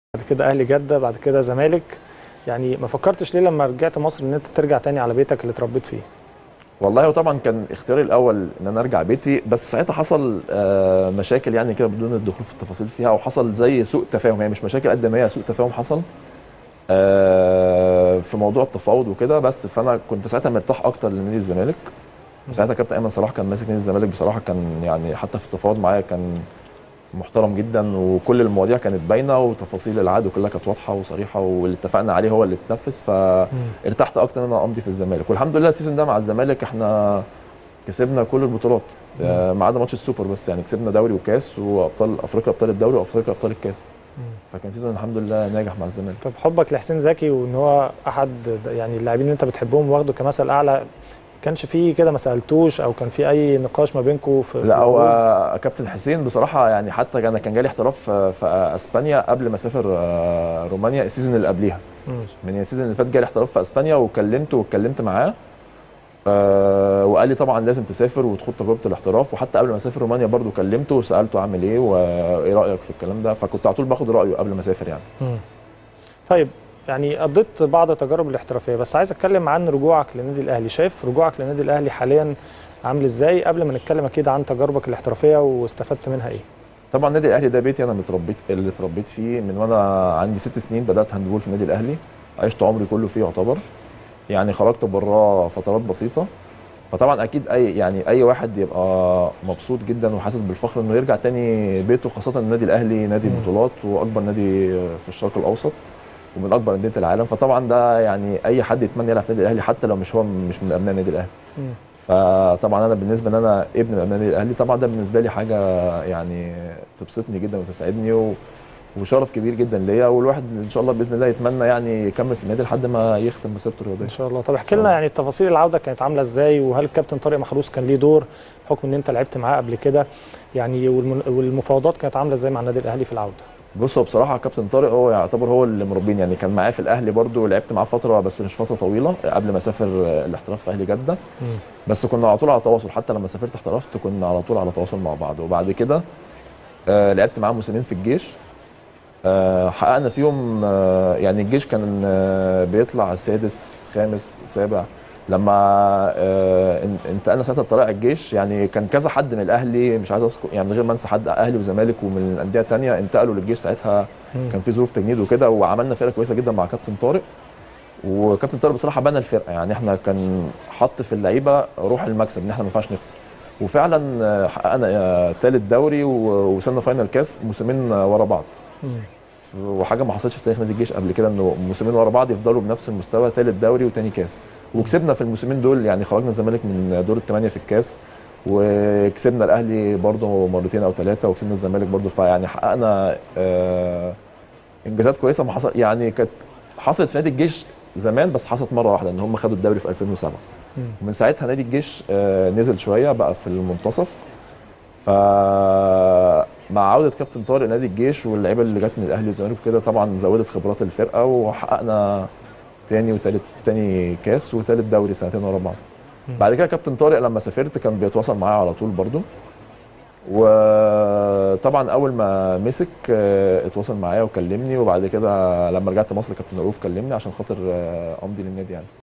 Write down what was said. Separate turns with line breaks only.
بعد كده اهلي جده بعد كده زمالك يعني ما فكرتش ليه لما رجعت مصر ان انت ترجع تاني على بيتك اللي اتربيت فيه
والله هو طبعا كان اختياري الاول ان انا ارجع بيتي بس ساعتها حصل آه، مشاكل يعني كده بدون الدخول في التفاصيل فيها وحصل زي سوء تفاهم يعني مش مشاكل قد ما هي سوء تفاهم حصل آه، في موضوع التفاوض وكده بس فانا كنت ساعتها مرتاح اكتر لنادي الزمالك وساعتها كابتن ايمن صلاح كان ماسك نادي الزمالك بصراحه كان يعني حتى في التفاوض معايا كان محترم جدا وكل المواضيع كانت باينه وتفاصيل العقد كلها كانت واضحه وصريحه واللي اتفقنا عليه هو اللي اتنفذ فارتحت اكتر ان انا امضي في الزمالك والحمد لله السيزون ده مع الزمالك احنا كسبنا كل البطولات آه، ما عدا ماتش السوبر بس يعني كسبنا دوري وكاس وابطال افريقيا ابطال الدوري وافريقيا ابطال الكاس فكان سيزون الحمد لله ناجح مع الزمالك
طب حبك لحسين زكي وان هو احد يعني اللاعبين اللي انت بتحبهم واخده كمثل اعلى كانش فيه كده ما سالتوش او كان في اي نقاش ما بينكم في
لا
في
هو
العقود؟
كابتن حسين بصراحه يعني حتى انا كان جالي احتراف في في اسبانيا قبل ما اسافر آه، رومانيا السيزون اللي قبليها
مم.
من السيزون اللي فات جالي احتراف في اسبانيا وكلمته واتكلمت معاه آه وقال لي طبعا لازم تسافر وتخوض تجربه الاحتراف وحتى قبل ما اسافر رومانيا برضو كلمته وسالته عامل ايه وايه رايك في الكلام ده فكنت على طول باخد رايه قبل ما اسافر يعني
مم. طيب يعني قضيت بعض التجارب الاحترافيه بس عايز اتكلم عن رجوعك للنادي الاهلي شايف رجوعك للنادي الاهلي حاليا عامل ازاي قبل ما نتكلم اكيد عن تجاربك الاحترافيه واستفدت منها ايه
طبعا النادي الاهلي ده بيتي انا متربيت اللي اتربيت فيه من وانا عندي ست سنين بدات هاندبول في النادي الاهلي عشت عمري كله فيه يعتبر يعني خرجت براه فترات بسيطه فطبعا اكيد اي يعني اي واحد يبقى مبسوط جدا وحاسس بالفخر انه يرجع تاني بيته خاصه النادي الاهلي نادي
مم.
بطولات واكبر نادي في الشرق الاوسط ومن اكبر انديه العالم فطبعا ده يعني اي حد يتمنى يلعب في النادي الاهلي حتى لو مش هو مش من ابناء النادي الاهلي
مم.
فطبعا انا بالنسبه ان انا ابن من ابناء النادي الاهلي طبعا ده بالنسبه لي حاجه يعني تبسطني جدا وتسعدني و... وشرف كبير جدا ليا والواحد ان شاء الله باذن الله يتمنى يعني يكمل في النادي لحد ما يختم مسيرته الرياضيه
ان شاء الله طب احكي لنا يعني تفاصيل العوده كانت عامله ازاي وهل الكابتن طارق محروس كان ليه دور بحكم ان انت لعبت معاه قبل كده يعني والمن- والمفاوضات كانت عامله ازاي مع النادي الاهلي في العوده
بص هو بصراحه كابتن طارق هو يعتبر هو اللي مربيني يعني كان معايا في الاهلي برضو ولعبت معاه فتره بس مش فتره طويله قبل ما اسافر الاحتراف في اهلي جده بس كنا على طول على تواصل حتى لما سافرت احترفت كنا على طول على تواصل مع بعض وبعد كده آه لعبت معاه موسمين في الجيش آه حققنا فيهم آه يعني الجيش كان آه بيطلع سادس خامس سابع لما آه ان- انتقلنا ساعتها لطلائع الجيش يعني كان كذا حد من الاهلي مش عايز اذكر يعني من غير ما انسى حد اهلي وزمالك ومن الانديه الثانيه انتقلوا للجيش ساعتها كان في ظروف تجنيد وكده وعملنا فرقه كويسه جدا مع كابتن طارق وكابتن طارق بصراحه بنى الفرقه يعني احنا كان حط في اللعيبه روح المكسب ان احنا ما ينفعش نخسر وفعلا آه، حققنا ثالث دوري و- ووصلنا فاينل كاس موسمين آه، ورا بعض
مم.
ف- وحاجه ما حصلتش في تاريخ نادي الجيش قبل كده انه موسمين ورا بعض يفضلوا بنفس المستوى ثالث دوري وتاني كاس وكسبنا في الموسمين دول يعني خرجنا الزمالك من دور الثمانيه في الكاس وكسبنا الاهلي برضه مرتين او ثلاثه وكسبنا الزمالك برضه فيعني حققنا آه انجازات كويسه ما حصل يعني كانت حصلت في نادي الجيش زمان بس حصلت مره واحده ان هم خدوا الدوري في 2007
مم.
ومن ساعتها نادي الجيش آه، نزل شويه بقى في المنتصف ف مع عوده كابتن طارق نادي الجيش واللعيبه اللي جت من الاهلي والزمالك وكده طبعا زودت خبرات الفرقه وحققنا تاني وتالت تاني كاس وتالت دوري سنتين ورا بعض
مم.
بعد كده كابتن طارق لما سافرت كان بيتواصل معايا على طول برضو وطبعا اول ما مسك آه، اتواصل معايا وكلمني وبعد كده لما رجعت مصر كابتن رؤوف كلمني عشان خاطر آه، امضي للنادي يعني